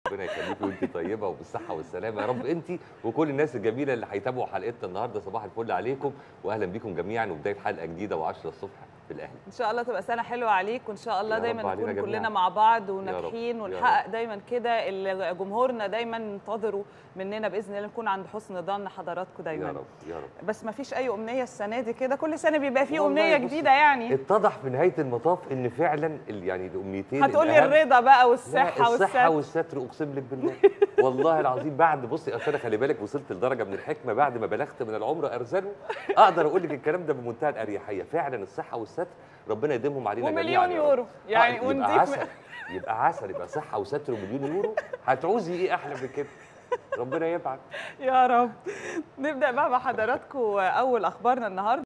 ربنا يخليكي وانت طيبه وبالصحه والسلامه يا رب انت وكل الناس الجميله اللي هيتابعوا حلقتنا النهارده صباح الفل عليكم واهلا بيكم جميعا وبدايه حلقه جديده و10 الصبح في الاهلي ان شاء الله تبقى سنه حلوه عليك وان شاء الله يا رب دايما علينا نكون جميعاً. كلنا مع بعض رب، وناجحين يا ونحقق دايما كده اللي جمهورنا دايما ينتظروا مننا باذن الله نكون عند حسن ظن حضراتكم دايما يا رب يا رب بس ما فيش اي امنيه السنه دي كده كل سنه بيبقى في والله امنيه بصي، جديده يعني اتضح في نهايه المطاف ان فعلا ال- يعني الامنيتين هتقولي الأهم الرضا بقى لا، والصحه الصحة والستر والستر اقسم لك بالله والله العظيم بعد بصي اصل انا خلي بالك وصلت لدرجه من الحكمه بعد ما بلغت من العمر ارزله اقدر اقول لك الكلام ده بمنتهى الاريحيه فعلا الصحه والستر ربنا يديمهم علينا جميعا ومليون يا رب. يورو يعني آه، يبقى ونضيف عسل يبقى عسل يبقى صحه وستر ومليون يورو هتعوزي ايه احلى من كده ربنا يبعت يا رب نبدا بقى مع حضراتكم اول اخبارنا النهارده